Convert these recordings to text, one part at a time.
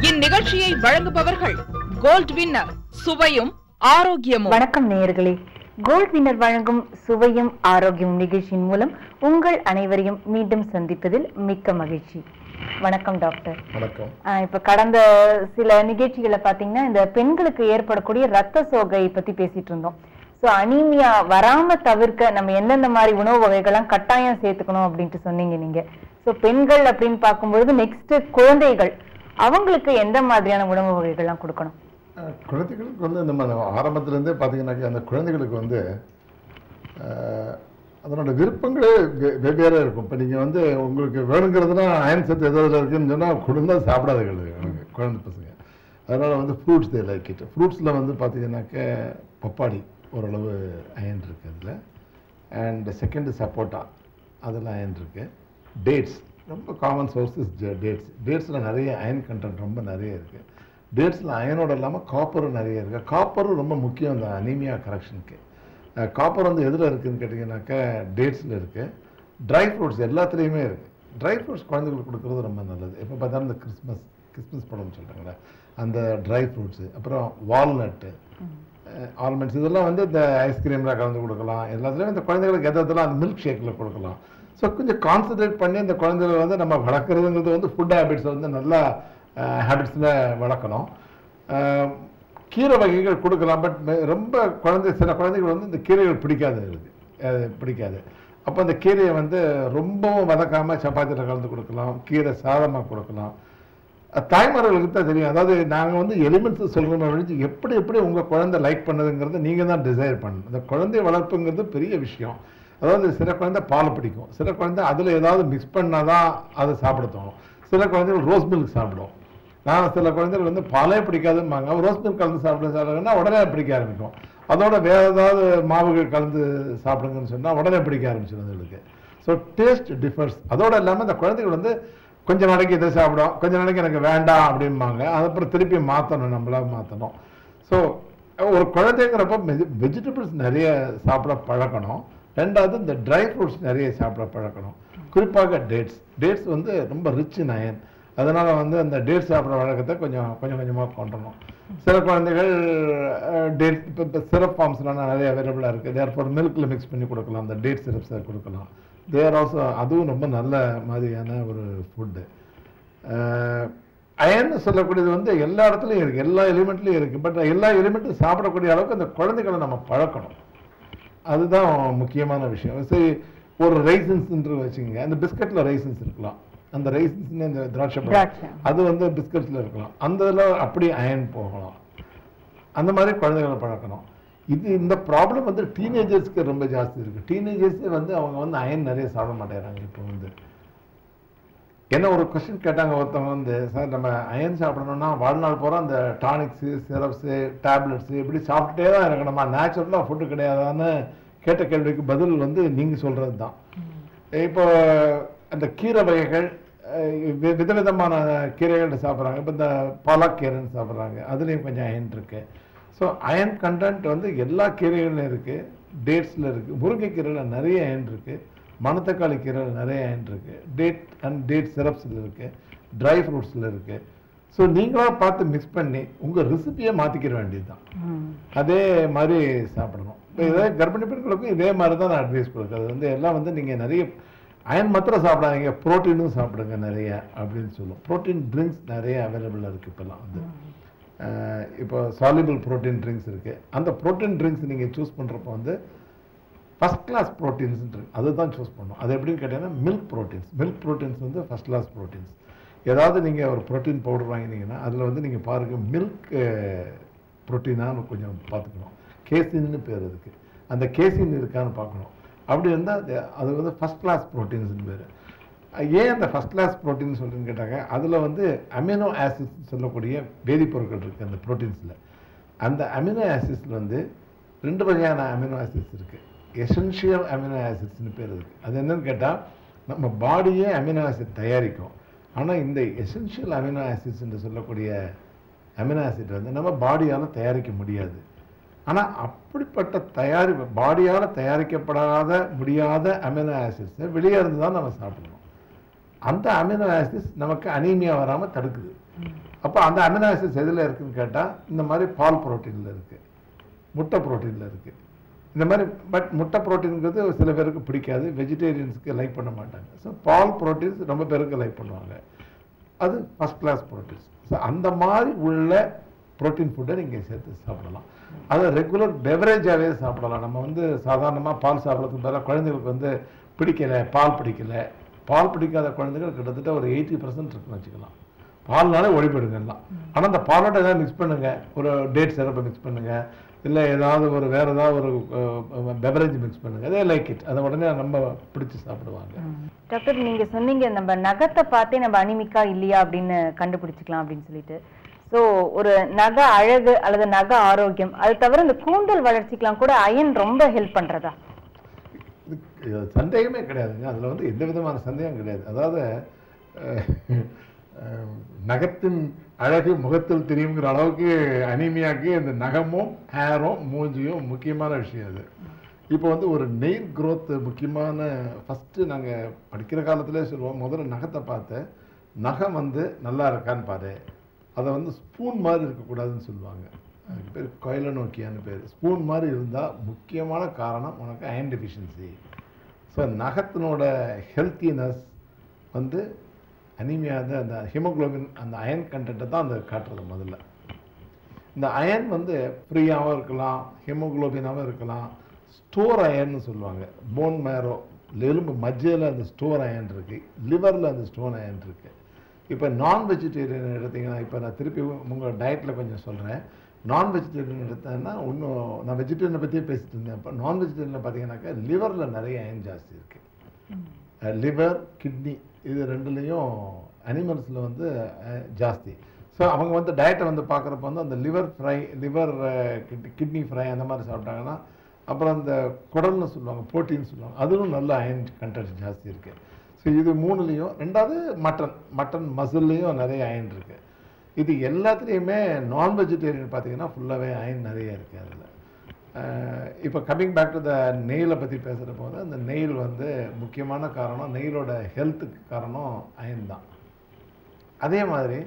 இந்நிகழ்ச்சியை வழங்குபவர்கள் gold winner சுவையும் ஆரோக்கியமும் வணக்கம் நேயர்களே கோல்ட் வின்னர் வழங்கும் சுவையும் ஆரோக்கியம் நிகழ்ச்சியின் மூலம் உங்கள் அனைவரையும் மீண்டும் சந்திப்பதில் மிக்க மகிழ்ச்சி வணக்கம் டாக்டர் வணக்கம் ஆஹ் இப்ப கடந்த சில நிகழ்ச்சிகளை பாத்தீங்கன்னா இந்த பெண்களுக்கு ஏற்படக்கூடிய ரத்த சோகை பத்தி பேசிட்டு இருந்தோம் சோ அனீமியா வராம தவிர்க்க நம்ம எந்தெந்த மாதிரி உணவு வகைகள்லாம் கட்டாயம் சேர்த்துக்கணும் அப்படின்ட்டு சொன்னீங்க நீங்க சோ பெண்கள் அப்படின்னு பார்க்கும்பொழுது நெக்ஸ்ட் குழந்தைகள் அவங்களுக்கு எந்த மாதிரியான உணவு வகைகள்லாம் கொடுக்கணும் அஹ் குழந்தைகளுக்கு வந்து நம்ம ஆரம்பத்துலேருந்தே பார்த்தீங்கன்னாக்கா அந்த குழந்தைகளுக்கு வந்து அஹ், அதனோட விருப்பங்களே வெ- வெவ்வேறா இருக்கும் இப்போ நீங்கள் வந்து உங்களுக்கு வேணுங்கிறதுனா அயன் சத்து எதாவது இருக்குன்னு சொன்னால் கொடுந்தா சாப்பிடாதுகள் எனக்கு குழந்தை பசங்க அதனால் வந்து ஃப்ரூட்ஸ் தே லைக் இட் ஃப்ரூட்ஸில் வந்து பார்த்தீங்கன்னாக்க பப்பாளி ஓரளவு அயன் இருக்குது அதில் அண்ட் செகண்ட் சப்போட்டா அதில் அயன் இருக்குது டேட்ஸ் ரொம்ப காமன் சோர்ஸ் இஸ் டேட்ஸ் டேட்ஸில் நிறைய அயன் கண்டென்ட் ரொம்ப நிறைய இருக்குது டேட்ஸில் அயனோட இல்லாமல் காப்பரும் நிறைய இருக்குது காப்பரும் ரொம்ப முக்கியம் இந்த அனீமியா கரெக்ஷனுக்கு காப்பர் வந்து எதில் இருக்குதுன்னு கேட்டிங்கனாக்கா டேட்ஸில் இருக்குது ட்ரை ஃப்ரூட்ஸ் எல்லாத்துலேயுமே இருக்குது ட்ரை ஃப்ரூட்ஸ் குழந்தைகளுக்கு கொடுக்குறது ரொம்ப நல்லது எப்போ பார்த்தாலும் இந்த கிறிஸ்மஸ் கிறிஸ்மஸ் பழம்னு சொல்கிறாங்களே அந்த ட்ரை ஃப்ரூட்ஸு அப்புறம் வால்நட்டு ஆல்மண்ட்ஸ் இதெல்லாம் வந்து இந்த ஐஸ்கிரீமில் கலந்து கொடுக்கலாம் எல்லாத்துலேயும் இந்த குழந்தைகளுக்கு எது எதெல்லாம் அந்த மில்க் ஷேக்கில் கொடுக்கலாம் ஸோ கொஞ்சம் கான்சன்ட்ரேட் பண்ணி இந்த குழந்தைகளை வந்து நம்ம வளர்க்குறதுங்கிறது வந்து ஃபுட் ஹேபிட்ஸை வந்து நல்லா ஹேபிட்ஸில் வளர்க்கணும் அஹ், கீரை வகைகள் கொடுக்கலாம் பட் ரொம்ப குழந்தை சில குழந்தைகள் வந்து இந்த கீரைகள் பிடிக்காது இருக்கு அஹ், பிடிக்காது அப்போ அந்த கீரையை வந்து ரொம்பவும் வதக்காமல் சப்பாத்தியில் கலந்து கொடுக்கலாம் கீரை சாதமாக கொடுக்கலாம் அஹ் தாய்மார்களுக்கு தான் தெரியும் அதாவது நாங்கள் வந்து எலிமெண்ட்ஸ் சொல்கிறோம் ஒழிஞ்சு எப்படி எப்படி உங்கள் குழந்தை லைக் பண்ணுதுங்கிறத நீங்கள் தான் டிசைர் பண்ணணும் இந்த குழந்தை வளர்ப்புங்கிறது பெரிய விஷயம் அதாவது சில குழந்தை பால் பிடிக்கும் சில குழந்தை அதில் ஏதாவது மிக்ஸ் பண்ணால் தான் அதை சாப்பிட தோணும் சில குழந்தைகள் ரோஸ் மில்க் சாப்பிடும் நான் சில குழந்தைகள் வந்து பாலே பிடிக்காதும்பாங்க ரோஸ் மில்க் கலந்து சாப்பிட சாப்பிடுங்கன்னா உடனே பிடிக்க ஆரம்பிக்கும் அதோட வேற ஏதாவது மாவுகள் கலந்து சாப்பிடுங்கன்னு சொன்னால் உடனே பிடிக்க ஆரம்பிச்சிடும் அதுகளுக்கு ஸோ டேஸ்ட் டிஃபர்ஸ் அதோட இல்லாமல் இந்த குழந்தைகள் வந்து கொஞ்ச நாளைக்கு இதை சாப்பிடும் கொஞ்ச நாளைக்கு எனக்கு வேண்டாம் அப்படிம்பாங்க அதுக்கப்புறம் திருப்பி மாற்றணும் நம்மளா மாற்றணும் ஸோ ஒரு குழந்தைங்கிறப்ப வெஜிடபிள்ஸ் நிறைய சாப்பிட பழக்கணும் ரெண்டாவது இந்த ட்ரை ஃப்ரூட்ஸ் நிறைய சாப்பிட பழக்கணும் குறிப்பாக டேட்ஸ் டேட்ஸ் வந்து ரொம்ப ரிச் இன் அயன் அதனால் வந்து அந்த டேட்ஸ் சாப்பிட்ற வழக்கத்தை கொஞ்சம் கொஞ்சம் கொஞ்சமாக கொண்டுறணும் சில குழந்தைகள் டேட் இப்போ இப்போ சிரப் ஃபார்ம்ஸ்லாம் நிறைய அவைலபிளாக இருக்குது தேர் ஃபார் மில்கில் மிக்ஸ் பண்ணி கொடுக்கலாம் அந்த டேட் சிரப்ஸை கொடுக்கலாம் தேர் ஆல்சோ அதுவும் ரொம்ப நல்ல மாதிரியான ஒரு ஃபுட்டு அயன் சொல்லக்கூடியது வந்து எல்லா இடத்துலையும் இருக்குது எல்லா எலிமெண்ட்லையும் இருக்குது பட் எல்லா எலிமெண்ட்டும் சாப்பிடக்கூடிய அளவுக்கு அந்த குழந்தைகளை நம்ம பழக்கணும் அதுதான் முக்கியமான விஷயம் சரி ஒரு ரைசன்ஸ் வச்சுக்கோங்க அந்த பிஸ்கட்ல ரைசன்ஸ் இருக்கலாம் அந்த ரைசன்ஸ் இந்த திராட்சை பழம். திராட்சை. அது வந்து பிஸ்கட்ஸ்ல இருக்கலாம் அந்த இதில் அப்படி அயன் போகலாம் அந்த மாதிரி குழந்தைகளை பழக்கணும் இது இந்த ப்ராப்ளம் வந்து டீனேஜர்ஸ்க்கு ரொம்ப ஜாஸ்தி இருக்கு டீனேஜர்ஸே வந்து அவங்க வந்து அயன் நிறைய சாப்பிட மாட்டேறாங்க இப்போ வந்து என்ன ஒரு கொஸ்டின் கேட்டாங்க ஒருத்தவங்க வந்து சார் நம்ம அயன் சாப்பிடணும்னா வாழ்நாள் பூரா அந்த டானிக்ஸு சிரப்ஸு டேப்லெட்ஸு இப்படி சாப்பிட்டுட்டே தான் இருக்கணுமா நேச்சுரலாக ஃபுட்டு கிடையாதான்னு கேட்ட கேள்விக்கு பதில் வந்து நீங்கள் சொல்கிறது தான் இப்போ அந்த கீரை வகைகள் அஹ், வி- விதவிதமான கீரைகள் சாப்பிட்றாங்க இப்போ இந்த பாலாக்கீரைன்னு சாப்பிட்றாங்க அதுலேயும் கொஞ்சம் அயன் இருக்கு ஸோ அயன் கண்டென்ட் வந்து எல்லா கீரைகள்லையும் இருக்கு டேட்ஸில் இருக்கு முருங்கைக்கீரையில் நிறைய அயன் இருக்கு மணத்தக்காளி கீரையில் நிறைய அயன் இருக்கு டேட் அண்ட் டேட் சிரப்ஸில் இருக்கு ட்ரை ஃப்ரூட்ஸில் இருக்கு ஸோ நீங்களா பார்த்து மிக்ஸ் பண்ணி உங்கள் ரெசிபியை மாற்றிக்கிற வேண்டியது தான் ம். அதே மாதிரி சாப்பிடணும் இப்போ இதே கர்ப்பிணி பெண்களுக்கும் இதே மாதிரி தான் நான் அட்வைஸ் கொடுக்குறது வந்து எல்லாம் வந்து நீங்கள் நிறைய அயன் மாத்திரம் சாப்பிடாதீங்க ப்ரோட்டீனும் சாப்பிடுங்க நிறைய அப்படின்னு சொல்லுவோம் ப்ரோட்டீன் ட்ரிங்க்ஸ் நிறைய அவைலபிளாக இருக்குது இப்போல்லாம் வந்து அஹ் இப்போ சாலிபிள் ப்ரோட்டீன் ட்ரிங்க்ஸ் இருக்குது அந்த ப்ரோட்டீன் ட்ரிங்க்ஸ் நீங்கள் சூஸ் பண்ணுறப்போ வந்து ஃபஸ்ட் கிளாஸ் ப்ரோட்டீன்ஸ் அதுதான் சூஸ் பண்ணணும் அது எப்படின்னு கேட்டீங்கன்னா மில்க் ப்ரோட்டீன்ஸ் மில்க் ப்ரோட்டீன்ஸ் வந்து ஃபஸ்ட் கிளாஸ் ப்ரோட்டீன்ஸ் ஏதாவது நீங்கள் ஒரு ப்ரோட்டீன் பவுடர் வாங்கினீங்கன்னா அதில் வந்து நீங்கள் பாருங்கள் மில்க் ப்ரோட்டீனான்னு கொஞ்சம் பார்த்துக்கணும் கேசின்னு பேர் அதுக்கு அந்த கேசின் இருக்கான்னு பார்க்கணும் அப்படி இருந்தால் அது அது வந்து ஃபஸ்ட் கிளாஸ் ப்ரோட்டீன்ஸ்னு பேர் ஏன் அந்த ஃபஸ்ட் கிளாஸ் ப்ரோட்டீன் சொல்லுன்னு கேட்டாங்க அதில் வந்து அமினோ ஆசிட்ஸ் சொல்லக்கூடிய வேதிப்பொருட்கள் இருக்குது அந்த ப்ரோட்டீன்ஸில் அந்த அமினோ ஆசிட்ஸில் வந்து ரெண்டு வகையான அமினோ ஆசிட்ஸ் இருக்குது எசென்ஷியல் அமினோ ஆசிட்ஸ்னு பேர் இருக்குது அது என்னன்னு கேட்டால் நம்ம பாடியே அமினோ ஆசிட் தயாரிக்கும் ஆனால் இந்த எசென்ஷியல் அமினோ ஆசிட்ஸ் என்று சொல்லக்கூடிய அமினோ ஆசிட் வந்து நம்ம பாடியால் தயாரிக்க முடியாது ஆனால் அப்படிப்பட்ட தயாரி பாடியால் தயாரிக்கப்படாத முடியாத அமினோ ஆசிட்ஸை வெளியே இருந்து தான் நம்ம சாப்பிடணும் அந்த அமினோ ஆசிட்ஸ் நமக்கு அனீமியா வராமல் தடுக்குது அப்போ அந்த அமினோ ஆசிட்ஸ் எதில் இருக்குன்னு கேட்டால் இந்த மாதிரி பால் புரோட்டீனில் இருக்குது முட்டை புரோட்டீனில் இருக்குது இந்த மாதிரி பட் முட்டை புரோட்டீன்ங்கிறது சில பேருக்கு பிடிக்காது வெஜிடேரியன்ஸ்க்கு லைக் பண்ண மாட்டாங்க ஸோ பால் புரோட்டீன்ஸ் ரொம்ப பேருக்கு லைக் பண்ணுவாங்க அது ஃபஸ்ட் கிளாஸ் புரோட்டீன்ஸ் ஸோ அந்த மாதிரி உள்ள புரோட்டீன் ஃபுட்டை நீங்கள் சேர்த்து சாப்பிடலாம் அதை ரெகுலர் பெவரேஜாகவே சாப்பிடலாம் நம்ம வந்து சாதாரணமாக பால் சாப்பிட்றதுக்கு பதிலாக குழந்தைகளுக்கு வந்து பிடிக்கல பால் பிடிக்கல பால் பிடிக்காத குழந்தைகள் கிட்டத்தட்ட ஒரு எயிட்டி பர்சன்ட் இருக்குன்னு வச்சுக்கலாம் பால்னாலே ஒழிப்பிடுங்க எல்லாம் ஆனால் அந்த பாலோட ஏதாவது மிக்ஸ் பண்ணுங்க ஒரு டேட் சிறப்பை மிக்ஸ் பண்ணுங்க இல்லை ஏதாவது ஒரு வேற ஏதாவது ஒரு பெவரேஜ் மிக்ஸ் பண்ணுங்க அதே லைக் இட் அதை உடனே நம்ம பிடிச்சி சாப்பிடுவாங்க டாக்டர் நீங்க சொன்னீங்க நம்ம நகத்தை பார்த்தே நம்ம அனிமிக்கா இல்லையா அப்படின்னு கண்டுபிடிச்சிக்கலாம் அப்படின்னு சொல்லிட்டு சோ ஒரு நக அழகு அல்லது நக ஆரோக்கியம் அது தவிர இந்த கூந்தல் வளர்ச்சிக்கெல்லாம் கூட அயன் ரொம்ப ஹெல்ப் பண்றதா இதுக்கு இது சந்தேகமே கிடையாதுங்க அதில் வந்து எந்த விதமான சந்தேகம் கிடையாது அதாவது அஹ், அஹ், நகத்தின் அழகு முகத்தில் தெரியுங்கிற அளவுக்கு அனிமியாக்கு இந்த நகமும் ஹேரும் மூஞ்சியும் முக்கியமான விஷயம் அது இப்போ வந்து ஒரு நெயில் growth முக்கியமான ஃபஸ்ட்டு நாங்கள் படிக்கிற காலத்திலே சொல்லுவோம் முதல்ல நகத்தை பார்த்து நகம் வந்து நல்லா இருக்கான்னு பாரு அதை வந்து ஸ்பூன் மாதிரி இருக்கக்கூடாதுன்னு சொல்லுவாங்க அதுக்கு பேர் கொயலனோக்கியான்னு பேர் ஸ்பூன் மாதிரி இருந்தால் முக்கியமான காரணம் உனக்கு அயன் டெஃபிஷியன்சி ஸோ நகத்தினோட ஹெல்த்தினஸ் வந்து அனிமியா வந்து அந்த ஹீமோகுளோபின் அந்த அயன் கண்டென்ட்டை தான் அந்த காட்டுறது முதல்ல இந்த அயன் வந்து ஃப்ரீயாகவும் இருக்கலாம் ஹீமோகுளோபினாகவும் இருக்கலாம் ஸ்டோர் அயன்னு சொல்லுவாங்க போன் மேரோ எலும்பு மஜ்ஜையில் அந்த ஸ்டோர் அயன் இருக்கு லிவரில் அந்த ஸ்டோன் அயன் இருக்கு இப்போ நான் வெஜிடேரியன் எடுத்தீங்கன்னா இப்போ நான் திருப்பி உங்கள் டயட்டில் கொஞ்சம் சொல்கிறேன் நான் வெஜிடேரியன் எடுத்தேன்னா இன்னும் நான் வெஜிடேரியனை பற்றியே பேசிட்டு இருந்தேன் இப்போ நான் வெஜிடேரியனில் பார்த்தீங்கன்னாக்கா லிவரில் நிறைய அயன் ஜாஸ்தி இருக்குது லிவர் கிட்னி இது ரெண்டுலேயும் அனிமல்ஸில் வந்து அஹ், ஜாஸ்தி ஸோ அவங்க வந்து டயட்டை வந்து பார்க்குறப்ப வந்து அந்த liver fry liver kidney fry அந்த மாதிரி சாப்பிட்டாங்கன்னா அப்புறம் அந்த குடல்னு சொல்லுவாங்க புரோட்டீன் சொல்லுவாங்க அதுவும் நல்ல அயன் கண்டென்ட் ஜாஸ்தி இருக்குது ஸோ இது மூணுலேயும் ரெண்டாவது மட்டன் மட்டன் மசில்லையும் நிறைய அயன் இருக்குது இது எல்லாத்துலேயுமே நான் வெஜிடேரியன் பார்த்தீங்கன்னா ஃபுல்லாகவே அயன் நிறைய இருக்குது அதில் இப்போ கம்மிங் பேக் டு த நெயிலை பற்றி பேசுகிற போது அந்த நெயில் வந்து முக்கியமான காரணம் நெயிலோட ஹெல்த்துக்கு காரணம் அயன் தான் அதே மாதிரி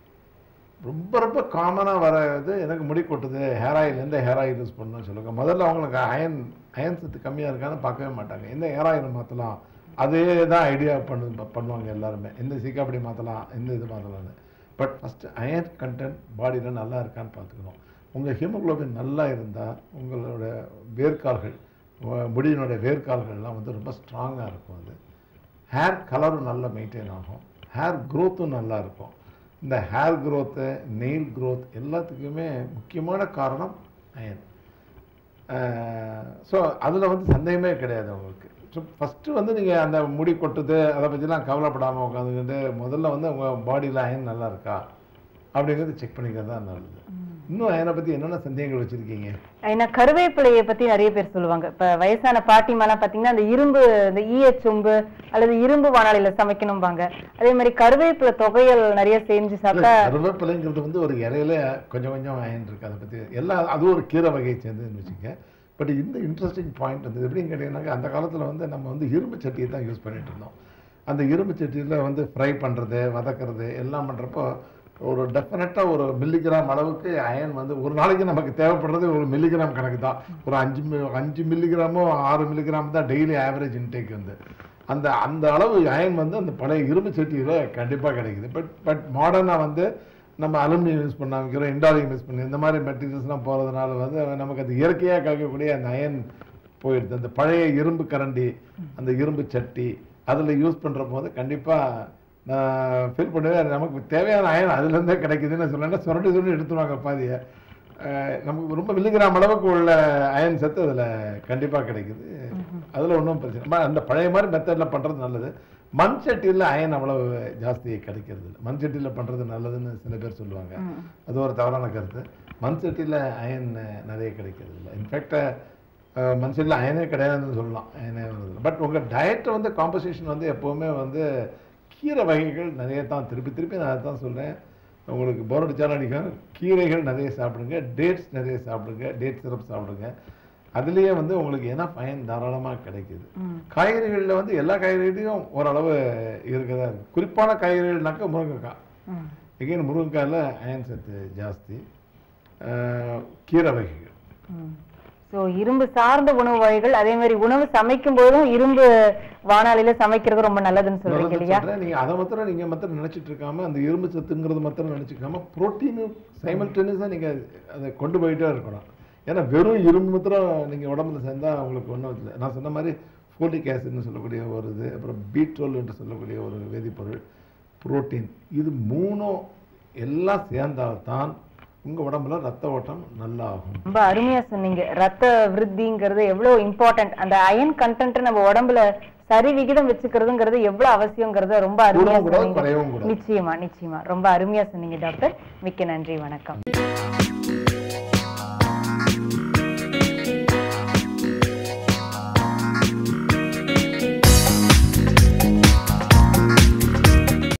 ரொம்ப ரொம்ப காமனாக வர்றது எனக்கு முடி கொட்டுது ஹேர் ஆயில் எந்த ஹேர் ஆயில் யூஸ் பண்ணணும்னு சொல்லுங்க முதல்ல அவங்களுக்கு அயன் அயன் சத்து கம்மியாக இருக்கான்னு பார்க்கவே மாட்டாங்க எந்த ஹேர் ஆயில் மாற்றலாம் அதே தான் ஐடியா பண்ணு பண்ணுவாங்க எல்லாருமே எந்த சீக்காப்படி மாற்றலாம் எந்த இது மாற்றலாம்னு பட் ஃபஸ்ட்டு அயன் கண்டென்ட் பாடியில் நல்லா இருக்கான்னு பார்த்துக்கணும் உங்கள் ஹீமோகுளோபின் நல்லா இருந்தால் உங்களோட வேர்க்கால்கள் உங்க முடியினுடைய வேர்க்கால்கள்லாம் வந்து ரொம்ப ஸ்ட்ராங்காக இருக்கும் அது ஹேர் கலரும் நல்லா மெயின்டைன் ஆகும் ஹேர் க்ரோத்தும் நல்லா இருக்கும் இந்த ஹேர் க்ரோத்து நெயில் growth எல்லாத்துக்குமே முக்கியமான காரணம் அயன் ஸோ அதில் வந்து சந்தேகமே கிடையாது உங்களுக்கு ஸோ ஃபஸ்ட்டு வந்து நீங்கள் அந்த முடி கொட்டுது அதை பற்றிலாம் கவலைப்படாமல் உட்காந்துக்கிட்டு முதல்ல வந்து உங்கள் பாடியில் அயன் நல்லா இருக்கா அப்படிங்கிறது செக் பண்ணிக்கிறது தான் நல்லது இன்னும் அயனை பற்றி என்னென்ன சந்தேகங்கள் வச்சுருக்கீங்க ஏன்னா கருவேப்பிலையை பத்தி நிறைய பேர் சொல்லுவாங்க இப்ப வயசான பாட்டிமாலாம் பாத்தீங்கன்னா அந்த இரும்பு இந்த ஈயச் சொம்பு அல்லது இரும்பு வானாளியில சமைக்கணும்பாங்க அதே மாதிரி கருவேப்பிலை தொகையல் நிறைய செஞ்சு சாப்பிட்டா கருவேப்பிலைங்கிறது வந்து ஒரு இலையில கொஞ்சம் கொஞ்சம் அயன் இருக்கு அதை பற்றி எல்லாம் அது ஒரு கீரை வகையை சேர்ந்ததுன்னு வச்சுக்க பட் இந்த இன்ட்ரெஸ்டிங் பாயிண்ட் வந்து எப்படின்னு கேட்டிங்கன்னாக்கா அந்த காலத்தில் வந்து நம்ம வந்து இரும்பு சட்டியை தான் யூஸ் பண்ணிட்டு இருந்தோம் அந்த இரும்பு சட்டியில் வந்து ஃப்ரை பண்ணுறது வதக்கிறது எல்லாம் பண்ணுறப்போ ஒரு டெஃபினட்டாக ஒரு மில்லிகிராம் அளவுக்கு அயன் வந்து ஒரு நாளைக்கு நமக்கு தேவைப்படுறது ஒரு மில்லிகிராம் கணக்கு தான் ஒரு அஞ்சு மி- அஞ்சு மில்லிகிராமோ ஆறு மில்லிகிராம் தான் டெய்லி ஆவரேஜ் இன்டேக் வந்து அந்த அந்த அளவு அயன் வந்து அந்த பழைய இரும்பு சட்டியில் கண்டிப்பாக கிடைக்குது பட் பட் மாடர்னாக வந்து நம்ம அலுமினியம் யூஸ் பண்ண ஆரம்பிக்கிறோம் இண்டாலியம் யூஸ் பண்ணி இந்த மாதிரி மெட்டீரியல்ஸ்லாம் போகிறதுனால வந்து நமக்கு அது இயற்கையாக கிடைக்கக்கூடிய அந்த அயன் போயிடுது அந்த பழைய இரும்பு கரண்டி அந்த இரும்பு சட்டி அதில் யூஸ் பண்ணுற போது கண்டிப்பாக நான் ஃபீல் பண்ணுவேன் நமக்கு தேவையான அயன் அதுலேருந்தே கிடைக்குதுன்னு சொன்னேன்னா சுரண்டி சுரண்டி எடுத்துருவாங்க பாதியை அஹ் நமக்கு ரொம்ப மில்லிகிராம் அளவுக்கு உள்ள அயன் சத்து அதில் கண்டிப்பாக கிடைக்குது அதில் ஒன்றும் பிரச்சனை இல்லை. அந்த பழைய மாதிரி மெத்தடில் பண்ணுறது நல்லது மண் சட்டியில் அயன் அவ்வளவு ஜாஸ்தி கிடைக்கிறது இல்லை மண் சட்டியில் பண்ணுறது நல்லதுன்னு சில பேர் சொல்லுவாங்க அது ஒரு தவறான கருத்து மண் சட்டியில் அயன் நிறைய கிடைக்கிறது இல்லை இன்ஃபேக்ட் மண் சட்டியில் அயனே கிடையாதுன்னு சொல்லலாம் அயனே வருது பட் உங்கள் டயட்டை வந்து காம்பசிஷன் வந்து எப்போவுமே வந்து கீரை வகைகள் நிறைய தான் திருப்பி திருப்பி நான் அதை தான் சொல்கிறேன் உங்களுக்கு போர் அடிச்சாலும் அடிக்கும் கீரைகள் நிறைய சாப்பிடுங்க டேட்ஸ் நிறைய சாப்பிடுங்க டேட் சிரப் சாப்பிடுங்க அதுலேயே வந்து உங்களுக்கு என்ன பயன் தாராளமாக கிடைக்குது காய்கறிகளில் வந்து எல்லா காய்கறிகளையும் ஓரளவு இருக்கதா இருக்கு குறிப்பான காய்கறிகள்னாக்கா முருங்கைக்காய் எகைன் முருங்கைக்காயில் அயன் சத்து ஜாஸ்தி அஹ், கீரை வகைகள் ஸோ இரும்பு சார்ந்த உணவு வகைகள் அதே மாதிரி உணவு சமைக்கும் போதும் இரும்பு வானாலில சமைக்கிறது ரொம்ப நல்லதுன்னு சொல்றீங்க நல்லது இல்லையா சொல்றேன். நீங்க அதை மாத்திரம் நீங்க மாத்திரம் நினைச்சிட்டு இருக்காம அந்த இரும்பு சத்துங்கிறது மாத்திரம் நினைச்சுக்காம புரோட்டீனு சைமல்டேனியஸாக நீங்க அதை கொண்டு போயிட்டே இருக்கணும் ஏன்னா வெறும் இரும்பு மாத்திரம் நீங்க உடம்புல சேர்ந்தா உங்களுக்கு ஒன்றும் இல்லை நான் சொன்ன மாதிரி ஃபோலிக் ஆசிட்னு சொல்லக்கூடிய ஒரு இது அப்புறம் பீட்ரோல் என்று சொல்லக்கூடிய ஒரு வேதிப்பொருள் புரோட்டீன் இது மூணும் எல்லாம் சேர்ந்தால்தான் உங்க உடம்புல ரத்த ஓட்டம் நல்லா ஆகும் ரொம்ப அருமையா சொன்னீங்க ரத்த விருத்திங்கிறது எவ்வளவு இம்பார்ட்டன்ட் அந்த அயன் கண்டென்ட் நம்ம உடம்புல சரி விகிதம் வச்சுக்கிறதுங்கிறது எவ்வளவு அவசியங்கிறத ரொம்ப அருமையா கூடவும் கூடாது சொன்னீங்க குறையவும் கூடாது நிச்சயமா நிச்சயமா ரொம்ப அருமையா சொன்னீங்க டாக்டர் மிக்க நன்றி வணக்கம்